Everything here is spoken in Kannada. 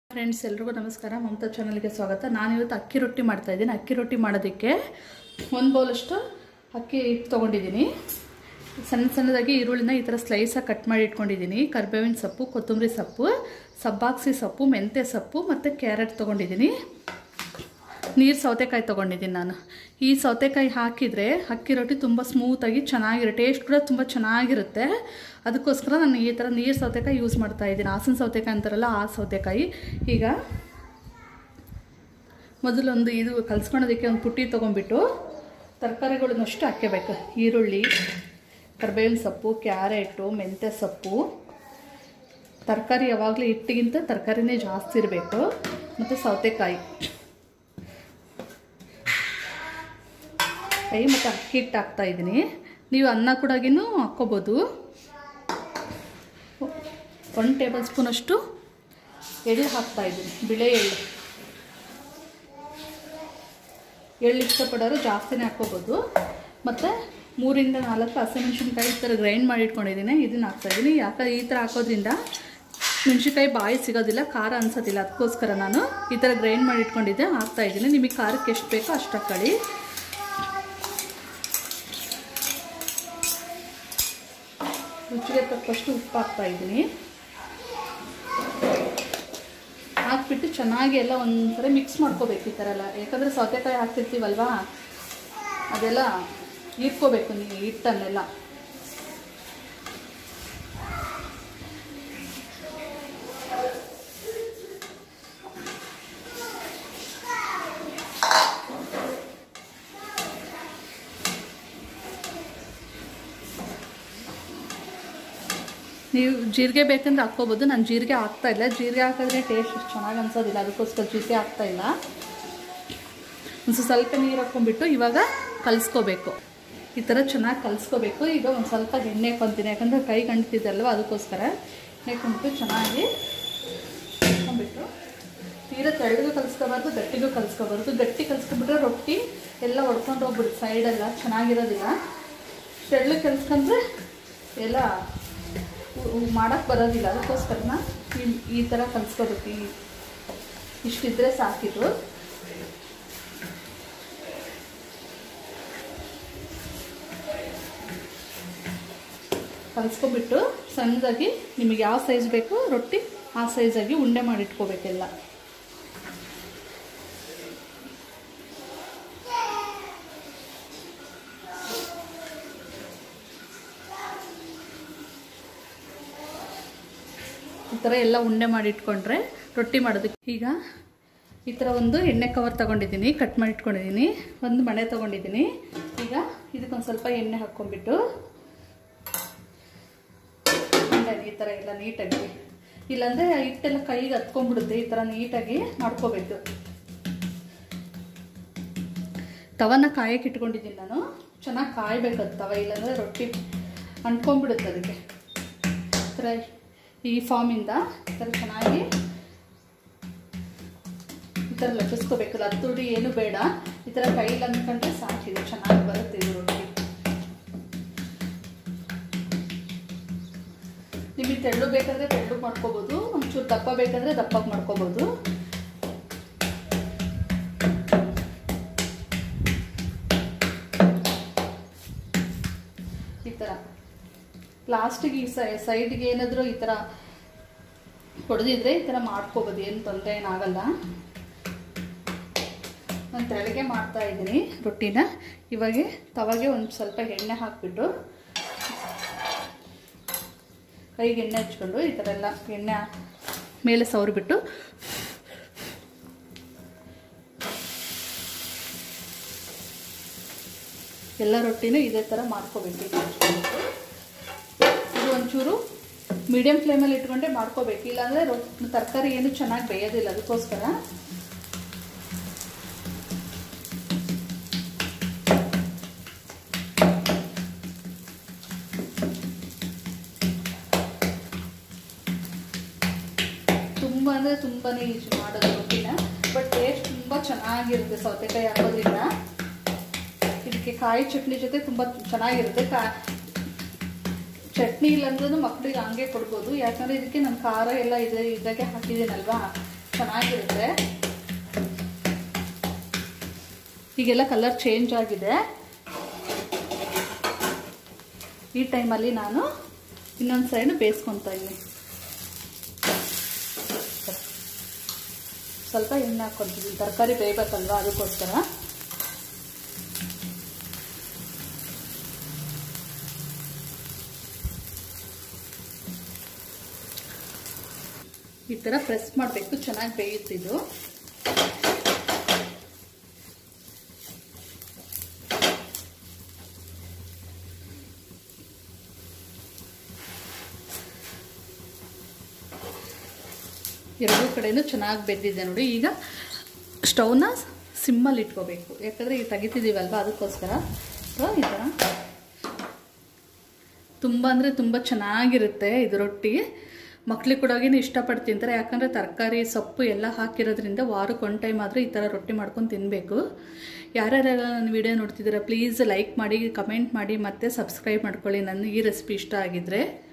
ಫ್ರೆಂಡ್ಸ್ ಎಲ್ರಿಗೂ ನಮಸ್ಕಾರ ಮಮತಾ ಚಾನಲ್ಗೆ ಸ್ವಾಗತ ನಾನು ಇವತ್ತು ಅಕ್ಕಿ ರೊಟ್ಟಿ ಮಾಡ್ತಾ ಇದ್ದೀನಿ ಅಕ್ಕಿ ರೊಟ್ಟಿ ಮಾಡೋದಕ್ಕೆ ಒಂದು ಬೌಲಷ್ಟು ಅಕ್ಕಿ ಹಿಟ್ಟು ತೊಗೊಂಡಿದ್ದೀನಿ ಸಣ್ಣ ಸಣ್ಣದಾಗಿ ಈರುಳ್ಳಿನ ಈ ಥರ ಸ್ಲೈಸಾಗಿ ಕಟ್ ಮಾಡಿ ಇಟ್ಕೊಂಡಿದ್ದೀನಿ ಕರ್ಬೇವಿನ ಸೊಪ್ಪು ಕೊತ್ತಂಬರಿ ಸೊಪ್ಪು ಸಬ್ಬಾಕ್ಸಿ ಸೊಪ್ಪು ಮೆಂತ್ಯ ಸೊಪ್ಪು ಮತ್ತು ಕ್ಯಾರೆಟ್ ತೊಗೊಂಡಿದ್ದೀನಿ ನೀರು ಸೌತೆಕಾಯಿ ತೊಗೊಂಡಿದ್ದೀನಿ ನಾನು ಈ ಸೌತೆಕಾಯಿ ಹಾಕಿದರೆ ಅಕ್ಕಿ ರೊಟ್ಟಿ ತುಂಬ ಸ್ಮೂತಾಗಿ ಚೆನ್ನಾಗಿರುತ್ತೆ ಟೇಸ್ಟ್ ಕೂಡ ತುಂಬ ಚೆನ್ನಾಗಿರುತ್ತೆ ಅದಕ್ಕೋಸ್ಕರ ನಾನು ಈ ಥರ ನೀರು ಸೌತೆಕಾಯಿ ಯೂಸ್ ಮಾಡ್ತಾ ಇದ್ದೀನಿ ಹಾಸನ ಸೌತೆಕಾಯಿ ಅಂತಾರಲ್ಲ ಆ ಸೌತೆಕಾಯಿ ಈಗ ಮೊದಲೊಂದು ಇದು ಕಲ್ಸ್ಕೊಳೋದಕ್ಕೆ ಒಂದು ಪುಟ್ಟಿ ತೊಗೊಂಡ್ಬಿಟ್ಟು ತರಕಾರಿಗಳನ್ನಷ್ಟು ಹಾಕ್ಕೋಬೇಕು ಈರುಳ್ಳಿ ಕರ್ಬೇವಿನ ಸೊಪ್ಪು ಕ್ಯಾರೆಟು ಮೆಂತ್ಯ ಸೊಪ್ಪು ತರಕಾರಿ ಯಾವಾಗಲೂ ಹಿಟ್ಟಿಗಿಂತ ತರಕಾರಿನೇ ಜಾಸ್ತಿ ಇರಬೇಕು ಮತ್ತು ಸೌತೆಕಾಯಿ ಕೈ ಮತ್ತು ಅಕ್ಕಿ ಹಿಟ್ಟು ಹಾಕ್ತಾ ಇದ್ದೀನಿ ನೀವು ಅನ್ನ ಕೂಡಾಗಿನೂ ಹಾಕ್ಕೋಬೋದು ಒನ್ ಟೇಬಲ್ ಸ್ಪೂನಷ್ಟು ಎಳ್ಳು ಹಾಕ್ತಾ ಇದ್ದೀನಿ ಬಿಳೆ ಎಳ್ಳು ಎಳ್ಳು ಇಷ್ಟಪಡೋರು ಜಾಸ್ತಿನೇ ಹಾಕ್ಕೋಬೋದು ಮತ್ತು ಮೂರಿಂದ ನಾಲ್ಕು ಹಸಿಮೆಣ್ಸಿನ್ಕಾಯಿ ಈ ಥರ ಗ್ರೈಂಡ್ ಮಾಡಿ ಇಟ್ಕೊಂಡಿದ್ದೀನಿ ಇದನ್ನು ಹಾಕ್ತಾಯಿದ್ದೀನಿ ಯಾಕೆ ಈ ಥರ ಹಾಕೋದ್ರಿಂದ ಮೆಣಸಿನ್ಕಾಯಿ ಬಾಯಿ ಸಿಗೋದಿಲ್ಲ ಖಾರ ಅನ್ಸೋದಿಲ್ಲ ಅದಕ್ಕೋಸ್ಕರ ನಾನು ಈ ಥರ ಗ್ರೈಂಡ್ ಮಾಡಿ ಇಟ್ಕೊಂಡಿದ್ದೆ ಹಾಕ್ತಾಯಿದ್ದೀನಿ ನಿಮಗೆ ಖಾರಕ್ಕೆ ಎಷ್ಟು ಬೇಕೋ ಅಷ್ಟು ಹಾಕ್ಕೊಳ್ಳಿ ರುಚಿಗೆ ತಕ್ಕಷ್ಟು ಉಪ್ಪು ಹಾಕ್ತಾ ಇದ್ದೀನಿ ಹಾಕ್ಬಿಟ್ಟು ಚೆನ್ನಾಗಿ ಎಲ್ಲ ಒಂದ್ಸರಿ ಮಿಕ್ಸ್ ಮಾಡ್ಕೋಬೇಕು ಈ ಥರ ಎಲ್ಲ ಯಾಕಂದರೆ ಸೌತೆಕಾಯಿ ಹಾಕ್ತಿರ್ತೀವಲ್ವಾ ಅದೆಲ್ಲ ಇಟ್ಕೋಬೇಕು ನೀವು ಹಿಟ್ಟನ್ನೆಲ್ಲ ನೀವು ಜೀರಿಗೆ ಬೇಕಂದ್ರೆ ಹಾಕ್ಕೋಬೋದು ನಾನು ಜೀರಿಗೆ ಹಾಕ್ತಾ ಇಲ್ಲ ಜೀರಿಗೆ ಹಾಕಿದ್ರೆ ಟೇಸ್ಟ್ ಚೆನ್ನಾಗಿ ಅನ್ಸೋದಿಲ್ಲ ಅದಕ್ಕೋಸ್ಕರ ಜೀರಿಗೆ ಹಾಕ್ತಾ ಇಲ್ಲ ಒಂದು ಸ್ವಲ್ಪ ನೀರು ಹಾಕ್ಕೊಂಡ್ಬಿಟ್ಟು ಇವಾಗ ಕಲಿಸ್ಕೋಬೇಕು ಈ ಥರ ಚೆನ್ನಾಗಿ ಕಲಿಸ್ಕೋಬೇಕು ಈಗ ಒಂದು ಸ್ವಲ್ಪ ಎಣ್ಣೆ ಹಾಕ್ಕೊತೀನಿ ಯಾಕಂದರೆ ಕೈ ಗಂಟಿದ್ದಲ್ವ ಅದಕ್ಕೋಸ್ಕರ ಎಣ್ಣೆ ಹಾಕ್ಕೊಂಡ್ಬಿಟ್ಟು ಚೆನ್ನಾಗಿ ಹಾಕ್ಕೊಂಡ್ಬಿಟ್ಟು ತೀರಾ ತೆಳ್ಳಗೂ ಕಲಿಸ್ಕೋಬಾರ್ದು ಗಟ್ಟಿಗೂ ಕಲಿಸ್ಕೋಬಾರ್ದು ಗಟ್ಟಿ ಕಲಿಸ್ಕೊಂಡ್ಬಿಟ್ರೆ ರೊಟ್ಟಿ ಎಲ್ಲ ಹೊಡ್ಕೊಂಡು ಹೋಗ್ಬಿಡುತ್ತೆ ಸೈಡೆಲ್ಲ ಚೆನ್ನಾಗಿರೋದಿಲ್ಲ ತೆಳ್ಳಗೆ ಕಲಿಸ್ಕೊಂಡ್ರೆ ಎಲ್ಲ ಮಾಡೋಕ್ಕೆ ಬರೋದಿಲ್ಲ ಅದಕ್ಕೋಸ್ಕರನ ಈ ಈ ಥರ ಕಲಿಸ್ಕೋಬೇಕು ಈ ಇಷ್ಟಿದ್ರೆ ಸಾಕಿದು ಕಲಿಸ್ಕೊಬಿಟ್ಟು ಸಣ್ಣದಾಗಿ ನಿಮಗೆ ಯಾವ ಸೈಜ್ ಬೇಕು ರೊಟ್ಟಿ ಆ ಸೈಜಾಗಿ ಉಂಡೆ ಮಾಡಿಟ್ಕೋಬೇಕೆಲ್ಲ ಈ ಥರ ಎಲ್ಲ ಉಂಡೆ ಮಾಡಿ ಇಟ್ಕೊಂಡ್ರೆ ರೊಟ್ಟಿ ಮಾಡೋದಕ್ಕೆ ಈಗ ಈ ಥರ ಒಂದು ಎಣ್ಣೆ ಕವರ್ ತೊಗೊಂಡಿದ್ದೀನಿ ಕಟ್ ಮಾಡಿ ಇಟ್ಕೊಂಡಿದ್ದೀನಿ ಒಂದು ಮಣೆ ತೊಗೊಂಡಿದ್ದೀನಿ ಈಗ ಇದಕ್ಕೊಂದು ಸ್ವಲ್ಪ ಎಣ್ಣೆ ಹಾಕ್ಕೊಂಡ್ಬಿಟ್ಟು ಉಂಡೆ ಈ ಥರ ಎಲ್ಲ ನೀಟಾಗಿ ಇಲ್ಲಾಂದರೆ ಹಿಟ್ಟೆಲ್ಲ ಕೈಗೆ ಹತ್ಕೊಂಡ್ಬಿಡುತ್ತೆ ಈ ಥರ ನೀಟಾಗಿ ಮಾಡ್ಕೋಬೇಕು ತವನ ಕಾಯಕ್ಕೆ ಇಟ್ಕೊಂಡಿದ್ದೀನಿ ನಾನು ಚೆನ್ನಾಗಿ ಕಾಯಬೇಕು ಅದು ತವ ಇಲ್ಲಾಂದರೆ ರೊಟ್ಟಿ ಅಂಟ್ಕೊಂಡ್ಬಿಡುತ್ತೆ ಅದಕ್ಕೆ ಈ ಥರ ಈ ಫಾರ್ಮಿಂದ ಈ ಥರ ಚೆನ್ನಾಗಿ ಈ ಥರ ಲಟ್ಟಿಸ್ಕೋಬೇಕು ಲತ್ತುಡಿ ಏನು ಬೇಡ ಈ ಥರ ಕೈಲಿ ಅಂದ್ಕೊಂಡ್ರೆ ಸಾಕಿದೆ ಚೆನ್ನಾಗಿ ಬರುತ್ತೆ ಇದು ರೊಟ್ಟಿ ನಿಮಗೆ ತೆಳ್ಳು ಬೇಕಾದರೆ ತೆಳ್ಳು ಮಾಡ್ಕೋಬೋದು ಒಂಚೂರು ದಪ್ಪ ಬೇಕಾದರೆ ದಪ್ಪಕ್ಕೆ ಮಾಡ್ಕೋಬೋದು ಈ ಥರ ಲಾಸ್ಟಿಗೆ ಈ ಸೈಡ್ಗೆ ಏನಾದರೂ ಈ ಥರ ಹೊಡೆದಿದ್ರೆ ಈ ಥರ ಮಾಡ್ಕೋಬೋದು ಏನು ತೊಂದರೆ ಏನಾಗಲ್ಲ ನಾನು ತೆಳಗೆ ಮಾಡ್ತಾ ಇದ್ದೀನಿ ರೊಟ್ಟಿನ ಇವಾಗ ತವಾಗೆ ಒಂದು ಸ್ವಲ್ಪ ಎಣ್ಣೆ ಹಾಕ್ಬಿಟ್ಟು ಕೈಗೆ ಎಣ್ಣೆ ಹಚ್ಕೊಂಡು ಈ ಥರ ಎಲ್ಲ ಎಣ್ಣೆ ಮೇಲೆ ಸವರಿಬಿಟ್ಟು ಎಲ್ಲ ರೊಟ್ಟಿನೂ ಇದೇ ಥರ ಮಾಡ್ಕೋಬೇಕು ಇದು ಒಂಚೂರು ಮೀಡಿಯಮ್ ಫ್ಲೇಮಲ್ಲಿ ಇಟ್ಕೊಂಡೆ ಮಾಡ್ಕೋಬೇಕು ಇಲ್ಲಾಂದರೆ ರೊಟ್ಟಿ ತರಕಾರಿ ಏನು ಚೆನ್ನಾಗಿ ಬೇಯೋದಿಲ್ಲ ಅದಕ್ಕೋಸ್ಕರ ತುಂಬ ಅಂದರೆ ತುಂಬಾ ಈಜಿ ಮಾಡೋದು ರೊಟ್ಟಿನ ಬಟ್ ಟೇಸ್ಟ್ ತುಂಬ ಚೆನ್ನಾಗಿರುತ್ತೆ ಸೌತೆಕಾಯಿ ಹಾಕೋದ್ರಿಂದ ಇದಕ್ಕೆ ಕಾಯಿ ಚಟ್ನಿ ಜೊತೆ ತುಂಬ ಚೆನ್ನಾಗಿರುತ್ತೆ ಕಾ ಚಟ್ನಿ ಇಲ್ಲಾಂದ್ರೂ ಮಕ್ಕಳಿಗೆ ಹಂಗೆ ಕೊಡ್ಬೋದು ಯಾಕಂದರೆ ಇದಕ್ಕೆ ನಾನು ಖಾರ ಎಲ್ಲ ಇದೆ ಇದಾಗೆ ಹಾಕಿದ್ದೀನಲ್ವಾ ಚೆನ್ನಾಗಿರುತ್ತೆ ಈಗೆಲ್ಲ ಕಲರ್ ಚೇಂಜ್ ಆಗಿದೆ ಈ ಟೈಮಲ್ಲಿ ನಾನು ಇನ್ನೊಂದು ಸೈಡ್ ಬೇಯಿಸ್ಕೊತಾ ಇದ್ದೀನಿ ಸ್ವಲ್ಪ ಎಣ್ಣೆ ಹಾಕ್ಕೊಳ್ತೀವಿ ತರಕಾರಿ ಬೇಯಬೇಕಲ್ವ ಅದಕ್ಕೋಸ್ಕರ ಈ ಥರ ಪ್ರೆಸ್ ಮಾಡಬೇಕು ಚೆನ್ನಾಗಿ ಬೇಯುತ್ತಿದ್ದು ಎರಡೂ ಕಡೆನೂ ಚೆನ್ನಾಗಿ ಬೆಂದಿದೆ ನೋಡಿ ಈಗ ಸ್ಟವ್ನ ಸಿಮ್ಮಲ್ಲಿ ಇಟ್ಕೋಬೇಕು ಯಾಕಂದರೆ ಈಗ ತೆಗಿತಿದ್ದೀವಲ್ವ ಅದಕ್ಕೋಸ್ಕರ ಸೊ ಈ ಥರ ತುಂಬ ಅಂದರೆ ತುಂಬ ಚೆನ್ನಾಗಿರುತ್ತೆ ಇದು ರೊಟ್ಟಿ ಮಕ್ಳಿಗೆ ಕೊಡೋಗೇನು ಇಷ್ಟಪಟ್ಟು ತಿಂತಾರೆ ಯಾಕಂದರೆ ತರಕಾರಿ ಸೊಪ್ಪು ಎಲ್ಲ ಹಾಕಿರೋದ್ರಿಂದ ವಾರಕ್ಕೆ ಒನ್ ಟೈಮ್ ಆದರೂ ಈ ಥರ ರೊಟ್ಟಿ ಮಾಡ್ಕೊಂಡು ತಿನ್ನಬೇಕು ಯಾರ್ಯಾರೆಲ್ಲ ನನ್ನ ವಿಡಿಯೋ ನೋಡ್ತಿದ್ದೀರಾ ಪ್ಲೀಸ್ ಲೈಕ್ ಮಾಡಿ ಕಮೆಂಟ್ ಮಾಡಿ ಮತ್ತು ಸಬ್ಸ್ಕ್ರೈಬ್ ಮಾಡ್ಕೊಳ್ಳಿ ನನ್ನ ಈ ರೆಸಿಪಿ ಇಷ್ಟ ಆಗಿದ್ದರೆ